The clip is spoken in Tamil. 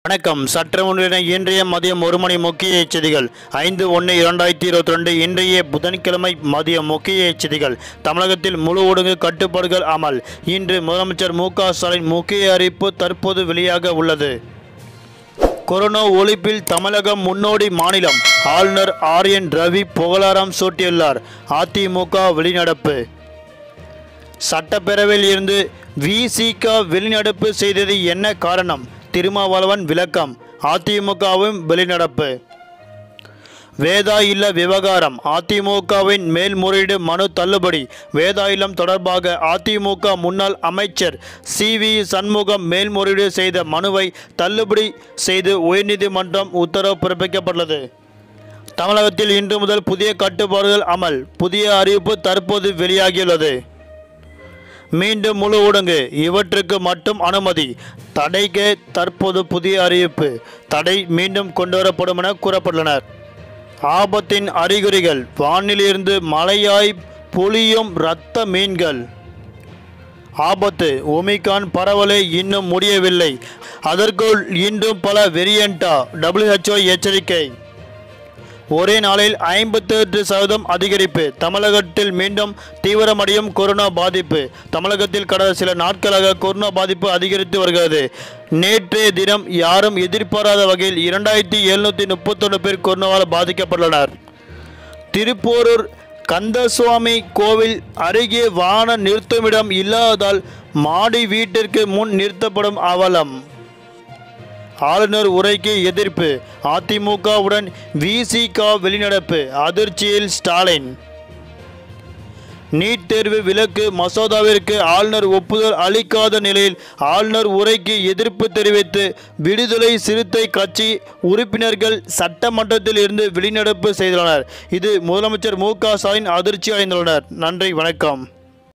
வணக்கம் சற்று முன்னின இன்றைய மதியம் ஒரு மணி முக்கிய செய்திகள் ஐந்து ஒன்று இரண்டாயிரத்தி இருபத்தி ரெண்டு இன்றைய புதன்கிழமை மதிய முக்கிய செய்திகள் தமிழகத்தில் முழு ஒடுங்கு கட்டுப்பாடுகள் அமல் இன்று முதலமைச்சர் மு க ஸ்டாலின் முக்கிய அறிவிப்பு தற்போது வெளியாக உள்ளது கொரோனா ஒழிப்பில் தமிழகம் முன்னோடி மாநிலம் ஆளுநர் ஆர் என் ரவி புகழாரம் சூட்டியுள்ளார் அதிமுக வெளிநடப்பு சட்டப்பேரவையில் இருந்து விசிக வெளிநடப்பு செய்தது என்ன காரணம் திருமாவளவன் விளக்கம் அதிமுகவும் வெளிநடப்பு வேதா இல்ல விவகாரம் அதிமுகவின் மேல்முறையீடு மனு தள்ளுபடி வேதா இல்லம் தொடர்பாக அதிமுக முன்னாள் அமைச்சர் சி வி சண்முகம் மேல்முறையீடு செய்த மனுவை தள்ளுபடி செய்து உயர்நீதிமன்றம் உத்தரவு பிறப்பிக்கப்பட்டுள்ளது தமிழகத்தில் இன்று முதல் புதிய கட்டுப்பாடுகள் அமல் புதிய அறிவிப்பு தற்போது வெளியாகியுள்ளது மீண்டும் முழு ஊடங்கு இவற்றுக்கு மட்டும் அனுமதி தடைக்கு தற்போது புதிய அறிவிப்பு தடை மீண்டும் கொண்டுவரப்படும் என கூறப்பட்டுள்ளனர் ஆபத்தின் அறிகுறிகள் வானிலிருந்து மழையாய் பொழியும் இரத்த மீன்கள் ஆபத்து ஒமிகான் பரவலே இன்னும் முடியவில்லை அதற்குள் இன்றும் பல வெரியண்டா WHO எச்சரிக்கை ஒரே நாளில் ஐம்பத்தெட்டு சதவீதம் அதிகரிப்பு தமிழகத்தில் மீண்டும் தீவிரமடையும் கொரோனா பாதிப்பு தமிழகத்தில் கடந்த சில நாட்களாக கொரோனா பாதிப்பு அதிகரித்து வருகிறது நேற்றைய தினம் யாரும் எதிர்பாராத வகையில் இரண்டாயிரத்தி எழுநூற்றி முப்பத்தொன்று பேர் கொரோனாவால் பாதிக்கப்பட்டுள்ளனர் திருப்போரூர் கந்தசுவாமி கோவில் அருகே வாகன நிறுத்துமிடம் இல்லாததால் மாடி வீட்டிற்கு முன் நிறுத்தப்படும் அவலம் ஆளுநர் உரைக்கு எதிர்ப்பு அதிமுகவுடன் விசிக வெளிநடப்பு அதிர்ச்சியில் ஸ்டாலின் நீட் தேர்வு விலக்கு மசோதாவிற்கு ஆளுநர் ஒப்புதல் அளிக்காத நிலையில் ஆளுநர் உரைக்கு எதிர்ப்பு தெரிவித்து விடுதலை சிறுத்தை கட்சி உறுப்பினர்கள் சட்டமன்றத்தில் இருந்து வெளிநடப்பு செய்துள்ளனர் இது முதலமைச்சர் மு க ஸ்டாலின் அதிர்ச்சி அடைந்துள்ளனர் நன்றி வணக்கம்